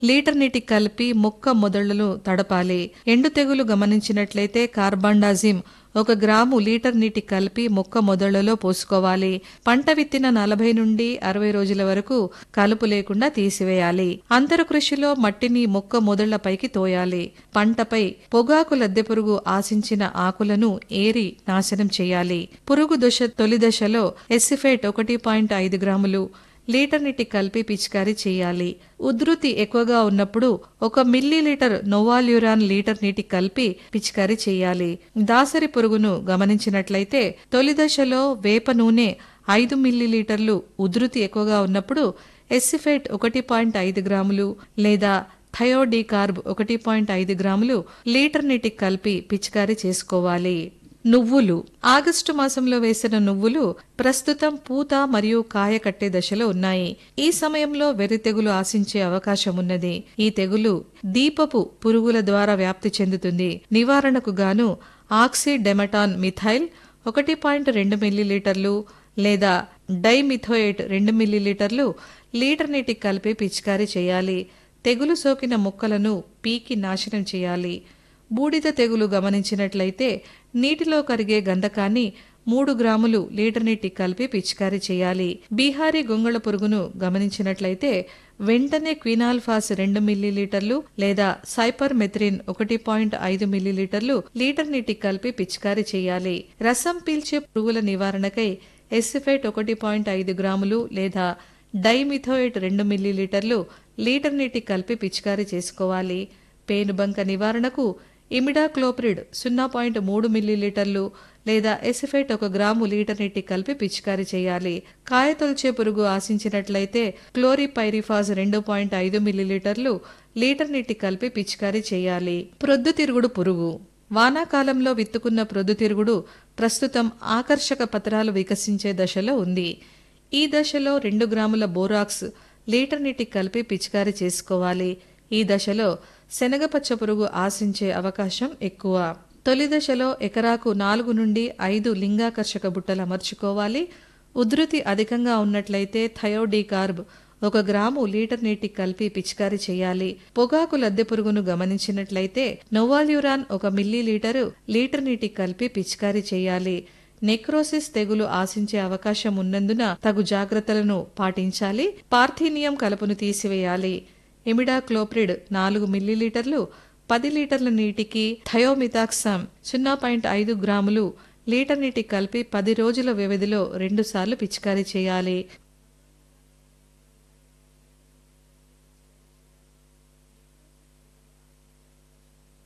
litre నీటికి కలిపి మొక్క మొదళ్లను తడపాలి ఎండు తెగులు గమనించినట్లయితే కార్బాండాజిమ్ ఒక గ్రాము లీటర్ నీటి కలిపి మొక్క మొదళ్లలో పోసుకోవాలి పంట విత్తిన నలభై నుండి అరవై రోజుల వరకు కలుపు లేకుండా తీసివేయాలి అంతర కృషిలో మట్టిని మొక్క మొదళ్లపైకి తోయాలి పంటపై పొగాకు లద్దె పురుగు ఆశించిన ఆకులను ఏరి నాశనం చేయాలి పురుగు దశ తొలి దశలో ఎసిఫేట్ ఒకటి పాయింట్ ఐదు గ్రాములు లీటర్ నీటి కలిపి పిచికారీ చేయాలి ఉధృతి ఎక్కువగా ఉన్నప్పుడు ఒక మిల్లీ లీటర్ నోవాల్యూరాన్ లీటర్ నీటి కలిపి పిచికారీ చేయాలి దాసరి పురుగును గమనించినట్లయితే తొలి దశలో వేప నూనె ఐదు మిల్లీ లీటర్లు ఉధృతి ఎక్కువగా ఉన్నప్పుడు ఎస్సిఫేట్ ఒకటి పాయింట్ ఐదు గ్రాములు లేదా థయోడీకార్బ్ ఒకటి పాయింట్ ఐదు గ్రాములు లీటర్ నీటికి కలిపి పిచికారీ చేసుకోవాలి నువ్వులు ఆగస్టు మాసంలో వేసిన నువ్వులు ప్రస్తుతం పూత మరియు కాయ కట్టే దశలో ఉన్నాయి ఈ సమయంలో వెర్రి తెగులు ఆశించే అవకాశం ఉన్నది ఈ తెగులు దీపపు పురుగుల ద్వారా వ్యాప్తి చెందుతుంది నివారణకు గాను ఆక్సిడెమటాన్ మిథైల్ ఒకటి పాయింట్ రెండు మిల్లీలీటర్లు లేదా డైమిథోయేట్ రెండు మిల్లీలీటర్లు లీటర్ నీటికి కలిపి పిచికారీ చేయాలి తెగులు సోకిన మొక్కలను పీకి నాశనం చేయాలి బూడిద తెగులు గమనించినట్లయితే నీటిలో కరిగే గంధకాన్ని మూడు గ్రాములు లీటర్ నీటి కలిపి పిచికారీ చేయాలి బీహారీ గొంగళ పురుగును గమనించినట్లయితే వెంటనే క్వినాల్ఫాస్ రెండు మిల్లీలీటర్లు లేదా సైపర్ మెథ్రిన్ ఒకటి పాయింట్ ఐదు మిల్లీలీటర్లు లీటర్ నీటి కలిపి పిచికారీ చేయాలి రసం పీల్చే పురుగుల నివారణకై ఎసిఫైట్ ఒకటి పాయింట్ ఐదు గ్రాములు లేదా డైమిథోయిట్ రెండు మిల్లీలీటర్లు లీటర్ నీటి కలిపి పిచికారీ చేసుకోవాలి పేనుబంక నివారణకు ఇమిడాక్లోప్రిడ్ సున్నా పాయింట్ మూడు మిల్లీలీటర్లు లేదా ఎసిఫైట్ ఒక గ్రాము లీటర్ నీటి కలిపి పిచికారీ చేయాలి కాయ తొలిచే పురుగు ఆశించినట్లయితే క్లోరిపైరిఫాస్ రెండు పాయింట్ ఐదు మిల్లీలీటర్లు లీటర్ నీటి కలిపి పిచికారీ చేయాలి ప్రొద్దుతిరుగుడు పురుగు వానాకాలంలో విత్తుకున్న ప్రొద్దుతిరుగుడు ప్రస్తుతం ఆకర్షక పత్రాలు వికసించే దశలో ఉంది ఈ దశలో రెండు గ్రాముల బోరాక్స్ లీటర్ నీటి కలిపి పిచికారీ చేసుకోవాలి ఈ దశలో శనగపచ్చ పురుగు ఆశించే అవకాశం ఎక్కువ తొలి దశలో ఎకరాకు నాలుగు నుండి ఐదు లింగాకర్షక బుట్టలు అమర్చుకోవాలి ఉధృతి అధికంగా ఉన్నట్లయితే థయోడీకార్బ్ ఒక గ్రాము లీటర్ నీటి కలిపి పిచికారీ చేయాలి పొగాకు లద్దె పురుగును గమనించినట్లయితే నోవాల్యూరాన్ ఒక మిల్లీ లీటరు లీటర్ నీటి కలిపి పిచికారీ చేయాలి నెక్రోసిస్ తెగులు ఆశించే అవకాశం ఉన్నందున తగు జాగ్రత్తలను పాటించాలి పార్థీనియం కలుపును తీసివేయాలి ఇమిడాక్లోప్రిడ్ నాలుగు మిల్లీలీటర్లు పది లీటర్ల నీటికి థయోమితాక్సామ్ సున్నా పాయింట్ ఐదు గ్రాములు లీటర్ నీటి కలిపి పది రోజుల వ్యవధిలో రెండుసార్లు పిచికారీ చేయాలి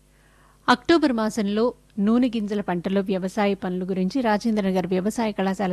అక్టోబర్ మాసంలో నూనె గింజల పంటలో వ్యవసాయ పనుల గురించి రాజేంద్రనగర్ వ్యవసాయ కళాశాల